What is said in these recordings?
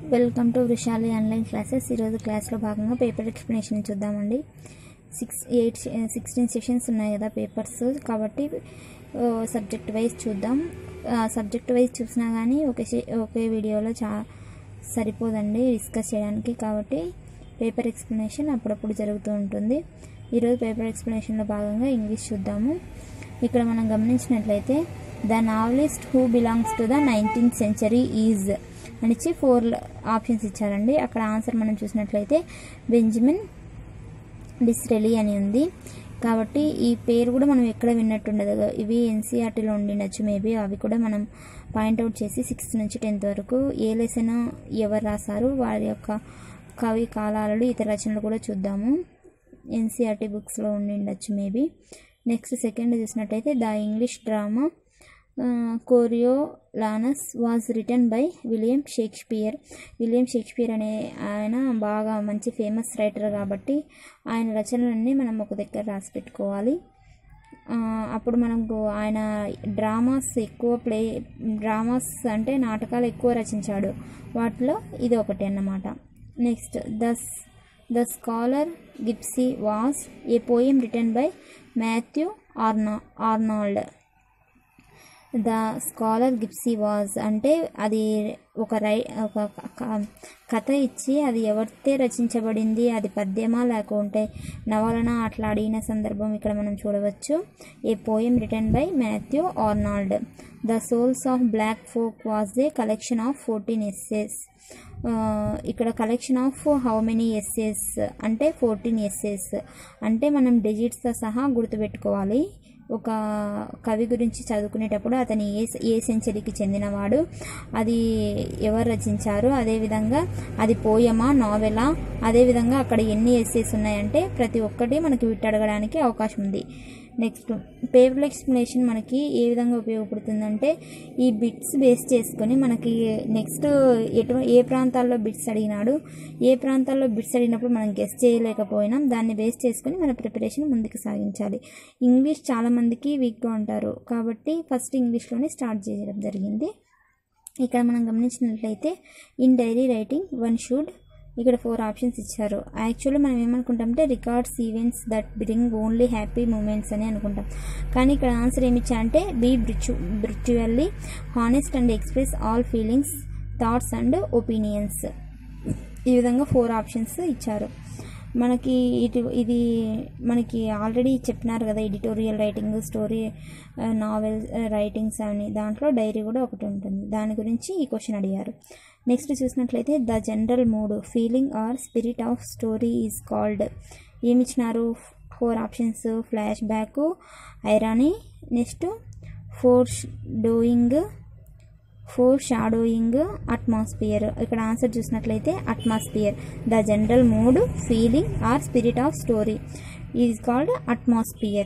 welcome to Vrushali online classes ఈరోజు క్లాస్లో భాగంగా పేపర్ ఎక్స్ప్లెనేషన్ చూద్దామండి సిక్స్ ఎయిట్ సిక్స్టీన్ సెషన్స్ ఉన్నాయి కదా పేపర్స్ కాబట్టి సబ్జెక్ట్ వైజ్ చూద్దాం సబ్జెక్ట్ వైజ్ చూసినా కానీ ఒకే సె- ఒకే వీడియోలో చా సరిపోదండి డిస్కస్ చేయడానికి కాబట్టి పేపర్ ఎక్స్ప్లెనేషన్ అప్పుడప్పుడు జరుగుతూ ఉంటుంది ఈరోజు పేపర్ ఎక్స్ప్లెనేషన్లో భాగంగా ఇంగ్లీష్ చూద్దాము ఇక్కడ మనం గమనించినట్లయితే the novelist who belongs to the nineteenth century is అని ఇచ్చి ఫోర్ ఆప్షన్స్ ఇచ్చారండి అక్కడ ఆన్సర్ మనం చూసినట్లయితే బెంజమిన్ డిస్రెలీ అని ఉంది కాబట్టి ఈ పేరు కూడా మనం ఎక్కడ విన్నట్టుండదు ఇవి ఎన్సీఆర్టీలో ఉండిండొచ్చు మేబీ అవి కూడా మనం పాయింట్అవుట్ చేసి సిక్స్త్ నుంచి టెన్త్ వరకు ఏ లెసన్ ఎవరు రాశారు వారి యొక్క కవి కాలాలు ఇతర రచనలు కూడా చూద్దాము ఎన్సీఆర్టీ బుక్స్లో ఉండిండొచ్చు మేబీ నెక్స్ట్ సెకండ్ చూసినట్టయితే the English drama Coriolanus was return by William Shakespeare William Shakespeare అనే ఆయన బాగా మంచి ఫేమస్ రైటర్ కాబట్టి ఆయన రచనలన్నీ మనం ఒక దగ్గర రాసి పెట్టుకోవాలి ఆ, అప్పుడు మనకు ఆయన డ్రామాస్ ఎక్కువ ప్లే డ్రామాస్ అంటే నాటకాలు ఎక్కువ రచించాడు వాటిలో ఇది ఒకటి అన్నమాట next thus the scholar gipsy was a poem written by Matthew ఆర్నా Arnold the scholar gipsy was అంటే అది ఒక రై ఒక క- కథ ఇచ్చి అది ఎవరితే రచించబడింది అది పద్యమా లేకుంటే నవలన అట్లా అడిగిన సందర్భం ఇక్కడ మనం చూడవచ్చు a poem written by Matthew Arnold the souls of black folk was a collection of fourteen essays ఇక్కడ collection of how many essays అంటే ఫోర్టీన్ ఎస్సేస్ అంటే మనం డిజిట్స్తో సహా గుర్తుపెట్టుకోవాలి ఒక కవి గురించి చదువుకునేటప్పుడు అతని ఏ ఏ సెంచరీకి చెందినవాడు అది ఎవరు రచించారు అదేవిధంగా అది పోయమా నావెలా అదేవిధంగా అక్కడ ఎన్ని ఎస్సేస్ ఉన్నాయంటే ప్రతి ఒక్కటి మనకి విట్ అడగడానికి అవకాశం ఉంది నెక్స్ట్ పేపర్ ఎక్స్ప్లెనేషన్ మనకి ఏ విధంగా ఉపయోగపడుతుందంటే ఈ బిట్స్ బేస్ చేసుకొని మనకి నెక్స్ట్ ఎటు ఏ ప్రాంతాల్లో బిట్స్ అడిగినాడు ఏ ప్రాంతాల్లో బిట్స్ అడిగినప్పుడు మనం గెస్ట్ చేయలేకపోయినాం దాన్ని బేస్ చేసుకొని మన ప్రిపరేషన్ ముందుకు సాగించాలి ఇంగ్లీష్ చాలామందికి వీక్గా ఉంటారు కాబట్టి ఫస్ట్ ఇంగ్లీష్లోనే స్టార్ట్ చేయడం జరిగింది ఇక్కడ మనం గమనించినట్లయితే in diary writing one should ఇక్కడ ఫోర్ ఆప్షన్స్ ఇచ్చారు యాక్చువల్లీ మనం ఏమనుకుంటామంటే records events that bring only happy moments అని అనుకుంటాం కానీ ఇక్కడ ఆన్సర్ ఏమి ఇచ్చారంటే బీ బ్రిచు brutally honest and express all feelings thoughts and opinions ఈ విధంగా ఫోర్ ఆప్షన్స్ ఇచ్చారు మనకి ఇటు ఇది మనకి ఆల్రెడీ చెప్పినారు కదా editorial writing story novel writings అని దాంట్లో డైరీ కూడా ఒకటి ఉంటుంది దాని గురించి ఈ క్వశ్చన్ అడిగారు నెక్స్ట్ చూసినట్లయితే the general mood feeling or spirit of story is called ఏమి ఇచ్చినారు four options flashback irony next force doing foreshadowing atmosphere ఇక్కడ ఆన్సర్ చూసినట్లయితే atmosphere the general mood feeling or spirit of story is called atmosphere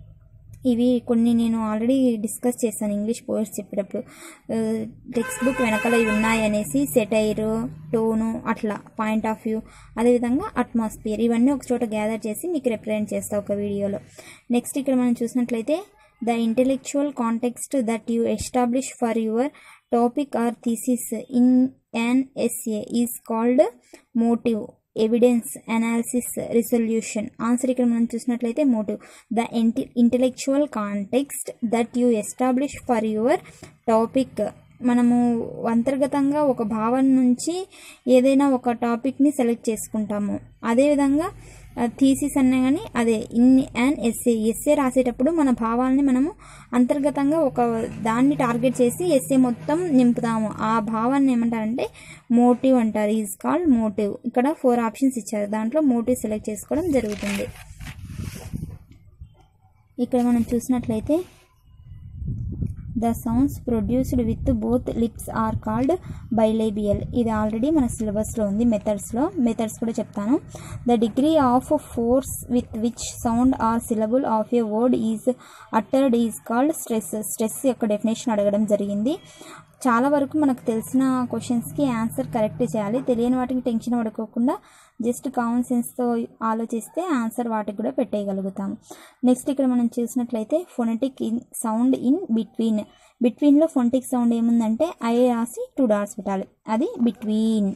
ఇవి కొన్ని నేను already discuss చేశాను English poets చెప్పేటప్పుడు textbook వెనకాల ఇవి ఉన్నాయనేసి సెటైర్ టోను అట్లా పాయింట్ ఆఫ్ వ్యూ అదేవిధంగా అట్మాస్ఫియర్ ఇవన్నీ ఒక చోట గ్యాదర్ చేసి మీకు రిప్రజెంట్ చేస్తా ఒక వీడియోలో నెక్స్ట్ ఇక్కడ మనం చూసినట్లయితే the intellectual context that you establish for your topic or thesis in an essay is called motive evidence analysis resolution answer ఇక్కడ మనం చూసినట్లయితే మోటివ్ ద ఇంటి intellectual context that you establish for your topic మనము అంతర్గతంగా ఒక భావన నుంచి ఏదైనా ఒక టాపిక్ని సెలెక్ట్ చేసుకుంటాము అదేవిధంగా థీసిస్ అన్నా కానీ అదే ఇన్ అండ్ ఎస్ఏ ఎస్ఏ రాసేటప్పుడు మన భావాలని మనము అంతర్గతంగా ఒక దాన్ని టార్గెట్ చేసి ఎస్ఏ మొత్తం నింపుతాము ఆ భావాన్ని ఏమంటారంటే మోటివ్ అంటారు ఈజ్ కాల్డ్ మోటివ్ ఇక్కడ ఫోర్ ఆప్షన్స్ ఇచ్చారు దాంట్లో మోటివ్ సెలెక్ట్ చేసుకోవడం జరుగుతుంది ఇక్కడ మనం చూసినట్లయితే the sounds produced with both lips are called bilabial ఇది ఆల్రెడీ మన సిలబస్లో ఉంది మెథడ్స్లో మెథడ్స్ కూడా చెప్తాను the degree of force with which sound or syllable of a word is uttered is called stress stress యొక్క డెఫినేషన్ అడగడం జరిగింది చాలా వరకు మనకు తెలిసిన క్వశ్చన్స్కి ఆన్సర్ కరెక్ట్ చేయాలి తెలియని వాటికి టెన్షన్ పడుకోకుండా జస్ట్ కామన్ సెన్స్తో ఆలోచిస్తే ఆన్సర్ వాటికి కూడా పెట్టేయగలుగుతాం నెక్స్ట్ ఇక్కడ మనం చూసినట్లయితే phonetic in sound in between బిట్వీన్లో ఫొంటిక్ సౌండ్ ఏముందంటే ఐ రాసి టూ డాట్స్ పెట్టాలి అది between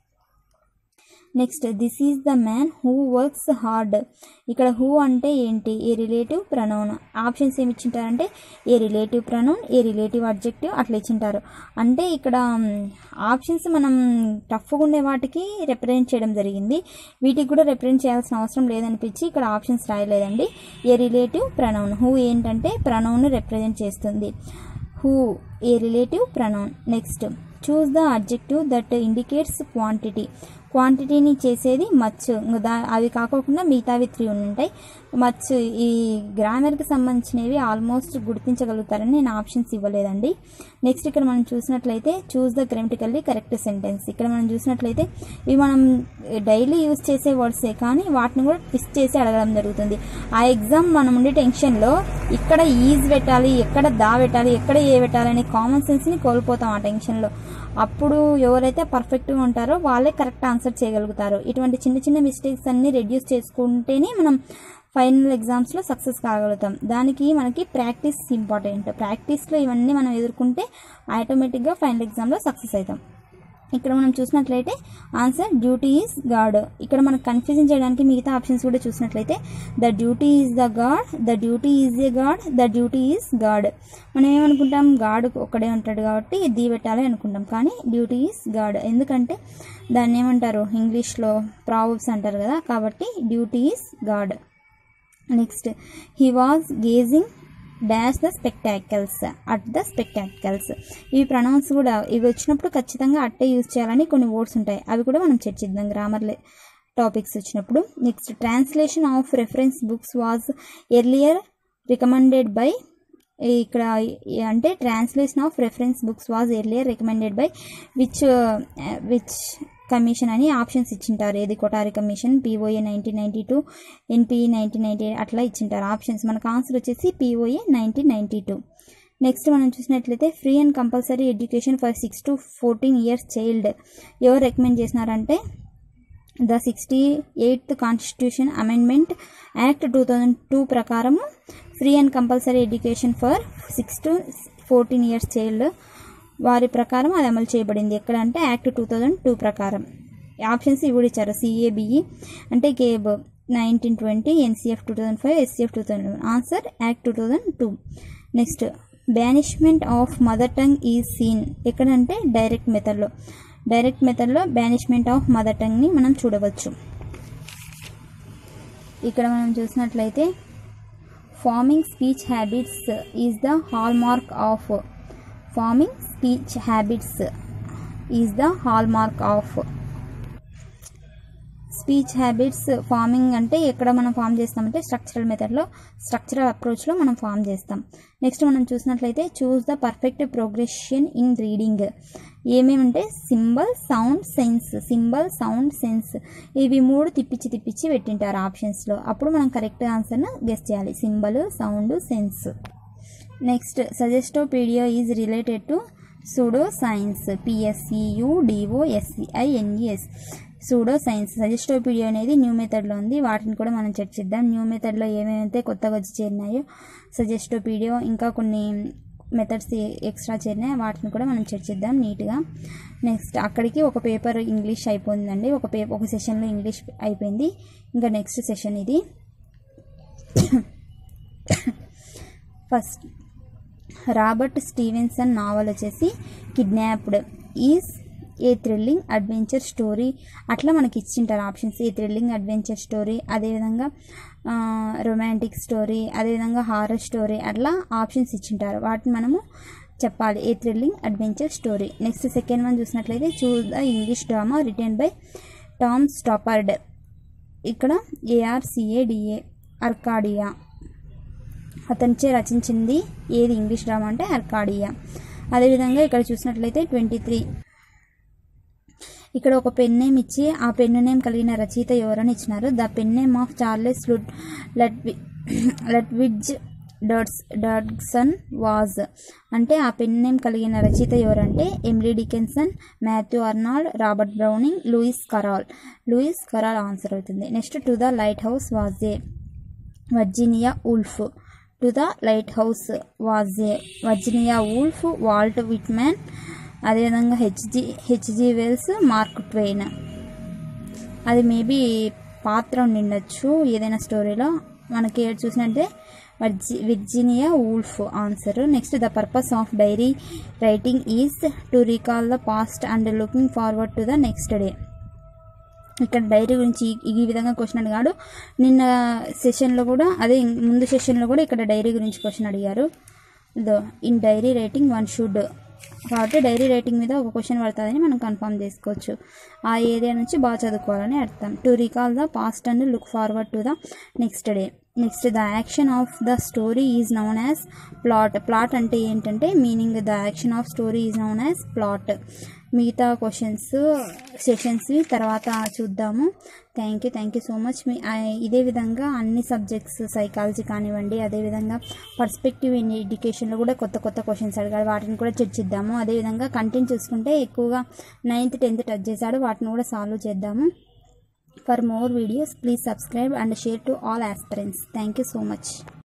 next this is the man who works hard ఇక్కడ హూ అంటే ఏంటి ఏ రిలేటివ్ ప్రనౌన్ ఆప్షన్స్ ఏమి ఇచ్చింటారంటే a relative pronoun a relative objective అట్లా ఇచ్చింటారు అంటే ఇక్కడ ఆప్షన్స్ మనం టఫ్గా ఉండే వాటికి రిప్రజెంట్ చేయడం జరిగింది వీటికి కూడా రిప్రజెంట్ చేయాల్సిన అవసరం లేదనిపించి ఇక్కడ ఆప్షన్స్ రాయలేదండి ఏ రిలేటివ్ ప్రనౌన్ హూ ఏంటంటే ప్రనౌన్ రిప్రజెంట్ చేస్తుంది who a relative pronoun next choose the adjective that indicates quantity క్వాంటిటీని చేసేది మచ్ దా అవి కాకోకుండా మిగతావి త్రీ ఉంటాయి మచ్ ఈ గ్రామర్కి సంబంధించినవి ఆల్మోస్ట్ గుర్తించగలుగుతారని నేను ఆప్షన్స్ ఇవ్వలేదండి నెక్స్ట్ ఇక్కడ మనం చూసినట్లయితే choose the grammatically correct sentence ఇక్కడ మనం చూసినట్లయితే ఇవి మనం డైలీ యూజ్ చేసే వర్డ్సే కానీ వాటిని కూడా ట్విస్ట్ చేసి అడగడం జరుగుతుంది ఆ ఎగ్జామ్ మనం ఉండే టెన్షన్లో ఇక్కడ ఈజ్ పెట్టాలి ఎక్కడ దా పెట్టాలి ఎక్కడ ఏ పెట్టాలి అనే కామన్ సెన్స్ని కోల్పోతాం ఆ టెన్షన్లో అప్పుడు ఎవరైతే పర్ఫెక్ట్గా ఉంటారో వాళ్ళే కరెక్ట్ ఆన్సర్ చేయగలుగుతారు ఇటువంటి చిన్న చిన్న మిస్టేక్స్ అన్ని రెడ్యూస్ చేసుకుంటేనే మనం ఫైనల్ ఎగ్జామ్స్లో సక్సెస్ కాగలుగుతాం దానికి మనకి ప్రాక్టీస్ ఇంపార్టెంట్ ప్రాక్టీస్లో ఇవన్నీ మనం ఎదుర్కొంటే ఆటోమేటిక్గా ఫైనల్ ఎగ్జామ్లో సక్సెస్ అవుతాం ఇక్కడ మనం చూసినట్లయితే ఆన్సర్ డ్యూటీ ఈజ్ గాడ్ ఇక్కడ మనకు కన్ఫ్యూజన్ చేయడానికి మిగతా ఆప్షన్స్ కూడా చూసినట్లయితే the duty is the god the duty is a god the duty is god మనం ఏమనుకుంటాం గాడ్ ఒక్కడే ఉంటాడు కాబట్టి దీ పెట్టాలి అనుకుంటాం కానీ డ్యూటీ ఈజ్ గాడ్ ఎందుకంటే దాన్ని ఏమంటారు ఇంగ్లీష్లో ప్రాబ్స్ అంటారు కదా కాబట్టి duty is god next he was gazing dash the spectacles at the spectacles ఇవి ప్రొనౌన్స్ కూడా ఇవి వచ్చినప్పుడు ఖచ్చితంగా అట్టే యూజ్ చేయాలని కొన్ని వర్డ్స్ ఉంటాయి అవి కూడా మనం చర్చిద్దాం గ్రామర్లే టాపిక్స్ వచ్చినప్పుడు next translation of reference books was earlier recommended by ఇక్కడ అంటే translation of reference books was earlier recommended by which which commission అని ఆప్షన్స్ ఇచ్చింటారు ఏది Kothari commission POA nineteen ninety two NPE nineteen ninety అట్లా ఇచ్చింటారు ఆప్షన్స్ మనకు answer వచ్చేసి POA nineteen ninety two next మనం చూసినట్లయితే free and compulsory education for six to fourteen years child ఎవరు రికమెండ్ చేసినారంటే the sixty eighth constitution amendment act two thousand two ప్రకారము free and compulsory education for six to fourteen years child వారి ప్రకారం అది అమలు చేయబడింది ఎక్కడ అంటే యాక్ట్ టూ థౌజండ్ టూ ప్రకారం ఆప్షన్స్ ఇవి కూడా ఇచ్చారు సిఏబిఈ అంటే CABE nineteen twenty NCF two thousand five SCF two thousand answer act two thousand two next banishment of mother tongue is seen ఎక్కడంటే డైరెక్ట్ మెథడ్లో డైరెక్ట్ మెథడ్లో బ్యానిష్మెంట్ ఆఫ్ మదర్ టంగ్ని మనం చూడవచ్చు ఇక్కడ మనం చూసినట్లయితే forming speech habits is the hallmark of forming speech habits is the hallmark of speech habits forming అంటే ఎక్కడ మనం ఫామ్ చేస్తామంటే స్ట్రక్చరల్ మెథడ్లో స్ట్రక్చరల్ అప్రోచ్లో మనం ఫామ్ చేస్తాం నెక్స్ట్ మనం చూసినట్లయితే choose the perfect progression in reading ఏమేమి అంటే symbol sound sense symbol sound sense ఇవి మూడు తిప్పించి తిప్పించి పెట్టింటారు ఆప్షన్స్లో అప్పుడు మనం కరెక్ట్ ఆన్సర్ను గెస్ చేయాలి symbol sound sense next సజెస్టోపీడియా is related to pseudo science పిఎస్సియుడిఓఎస్సిఐఎన్ఈఎస్ pseudo science సజెస్టోపీడియా అనేది న్యూ మెథడ్లో ఉంది వాటిని కూడా మనం చర్చిద్దాం న్యూ మెథడ్లో ఏమేమైతే కొత్తగా వచ్చి చేరినాయో సజెస్టోపీడియో ఇంకా కొన్ని మెథడ్స్ ఎక్స్ట్రా చేరినాయి వాటిని కూడా మనం చర్చిద్దాం నీట్గా నెక్స్ట్ అక్కడికి ఒక పేపర్ ఇంగ్లీష్ అయిపోయిందండి ఒక పేపర్ ఒక సెషన్లో ఇంగ్లీష్ అయిపోయింది ఇంకా నెక్స్ట్ సెషన్ ఇది ఫస్ట్ రాబర్ట్ స్టీవెన్సన్ నావల్ వచ్చేసి kidnapped is a thrilling adventure story అట్లా మనకి ఇచ్చింటారు options a thrilling adventure story అదేవిధంగా రొమాంటిక్ స్టోరీ అదేవిధంగా హారర్ స్టోరీ అట్లా ఆప్షన్స్ ఇచ్చింటారు వాటిని మనము చెప్పాలి a thrilling adventure story next second one చూసినట్లయితే choose the English drama written by Tom Stoppard ఇక్కడ ఏఆర్సిఏడిఏ అర్కాడియా అతనిచే రచించింది ఏది ఇంగ్లీష్ డ్రామా అంటే అర్కాడియా అదేవిధంగా ఇక్కడ చూసినట్లయితే ట్వంటీ త్రీ ఇక్కడ ఒక పెన్ నేమ్ ఇచ్చి ఆ పెన్ నేమ్ కలిగిన రచయిత ఎవరని ఇచ్చినారు the pen name of Charles లుడ్ లట్వి లట్విడ్జ్ డర్స్ డర్గ్సన్ వాజ్ అంటే ఆ పెన్ నేమ్ కలిగిన రచయిత ఎవరంటే Emily Dickinson Matthew Arnold Robert Browning Lewis Carroll Lewis Carroll answer అవుతుంది next to the lighthouse was a Virginia Woolf to the lighthouse was a Virginia Woolf Walt Whitman అదేవిధంగా H G H G Wells Mark Twain అది maybe పాత్ర ఉండిండొచ్చు ఏదైనా స్టోరీలో మనకి ఏడు చూసినట్టే వర్జి విర్జినియా wolf answer next the purpose of diary writing is to recall the past and looking forward to the next day ఇక్కడ డైరీ గురించి ఈ- ఈ విధంగా క్వశ్చన్ అడిగాడు నిన్న సెషన్లో కూడా అదే ముందు సెషన్లో కూడా ఇక్కడ డైరీ గురించి క్వశ్చన్ అడిగారు though in diary writing one should కాబట్టి డైరీ రైటింగ్ మీద ఒక క్వశ్చన్ పడుతుందని మనం కన్ఫర్మ్ చేసుకోవచ్చు ఆ ఏరియా నుంచి బాగా చదువుకోవాలని అర్థం to recall the past and look forward to the next day next the action of the story is known as plot plot అంటే ఏంటంటే meaning the action of story is known as plot మిగతా questions sessions తర్వాత చూద్దాము thank you thank you so much మీ ఆ, ఇదే విధంగా అన్ని సబ్జెక్ట్స్ సైకాలజీ కానివ్వండి అదేవిధంగా పర్స్పెక్టివ్ ఇన్ ఎడ్యుకేషన్లో కూడా కొత్త కొత్త క్వశ్చన్స్ అడిగాడు వాటిని కూడా చర్చిద్దాము అదేవిధంగా కంటెంట్ చూసుకుంటే ఎక్కువగా నైన్త్ టెన్త్ టచ్ చేశాడు వాటిని కూడా సాల్వ్ చేద్దాము for more videos please subscribe and share to all aspirants thank you so much